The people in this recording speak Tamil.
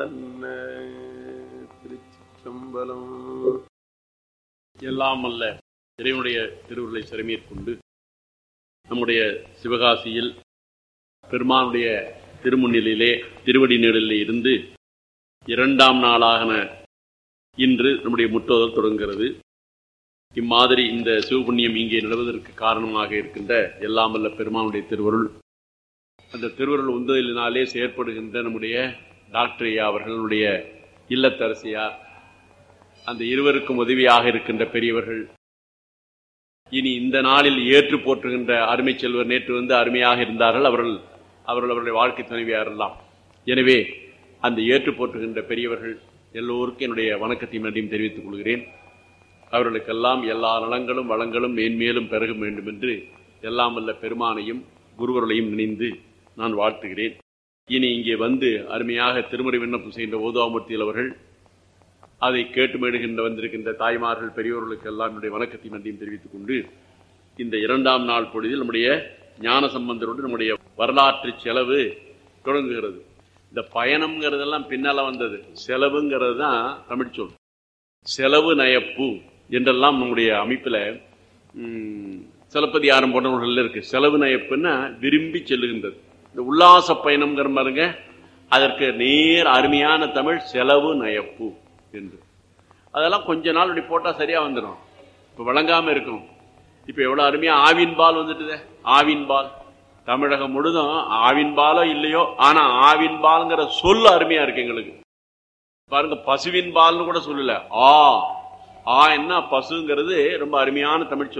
திருச்சிற்றம்பலம் எல்லாம் அல்ல இறைவனுடைய திருவுருளை சிறமேற்கொண்டு நம்முடைய சிவகாசியில் பெருமானுடைய திருமுன்னிலே திருவடி நிழலில் இருந்து இரண்டாம் நாளாகன இன்று நம்முடைய முற்றோதல் தொடங்குகிறது இம்மாதிரி இந்த சிவபுண்ணியம் இங்கே நிலவுவதற்கு காரணமாக இருக்கின்ற எல்லாம் வல்ல பெருமானுடைய திருவருள் அந்த திருவருள் உந்தலினாலே செயற்படுகின்ற நம்முடைய டாக்டர் ஐயா அவர்களுடைய இல்லத்தரசியார் அந்த இருவருக்கும் உதவியாக இருக்கின்ற பெரியவர்கள் இனி இந்த நாளில் ஏற்று போற்றுகின்ற அருமை செல்வர் நேற்று வந்து அருமையாக இருந்தார்கள் அவர்கள் அவர்கள் அவருடைய வாழ்க்கை துணைவியார் எல்லாம் எனவே அந்த ஏற்று போற்றுகின்ற பெரியவர்கள் எல்லோருக்கும் என்னுடைய வணக்கத்தையும் நன்றியும் தெரிவித்துக் கொள்கிறேன் அவர்களுக்கெல்லாம் எல்லா நலங்களும் வளங்களும் மேன்மேலும் பெருக வேண்டும் என்று எல்லாம் வல்ல பெருமானையும் குருவர்களையும் நினைந்து நான் வாழ்த்துகிறேன் இனி இங்கே வந்து அருமையாக திருமுறை விண்ணப்பம் செய்கின்ற ஓதுவாமூர்த்தியில் அவர்கள் அதை கேட்டு மேடுகின்ற வந்திருக்கின்ற தாய்மார்கள் பெரியோர்களுக்கு எல்லாம் என்னுடைய வணக்கத்தையும் நன்றியும் தெரிவித்துக் கொண்டு இந்த இரண்டாம் நாள் பொழுதில் நம்முடைய ஞான சம்பந்தரோடு நம்முடைய வரலாற்று செலவு தொடங்குகிறது இந்த பயணம்ங்கிறதெல்லாம் பின்னால வந்தது செலவுங்கிறது தான் தமிழ் சொல் செலவு நயப்பு என்றெல்லாம் நம்முடைய அமைப்பில் சிலப்பதிகாரம் போன்றவர்கள் இருக்கு செலவு நயப்புன்னா விரும்பி செல்லுகின்றது இந்த உல்லாச பயணம்ங்கிற பாருங்க அதற்கு நேர் அருமையான தமிழ் செலவு நயப்பு என்று அதெல்லாம் கொஞ்ச நாள் இப்படி போட்டால் சரியா வந்துடும் இப்போ வழங்காம இருக்கும் இப்போ எவ்வளோ அருமையா ஆவின் பால் வந்துட்டுதே ஆவின் பால் தமிழகம் முழுதும் ஆவின் பாலோ இல்லையோ ஆனா ஆவின் பால்ங்கிற சொல் அருமையா இருக்கு எங்களுக்கு பாருங்க பசுவின் பால்னு கூட சொல்லல ஆ ஆ என்ன பசுங்கிறது ரொம்ப அருமையான தமிழ் சொல்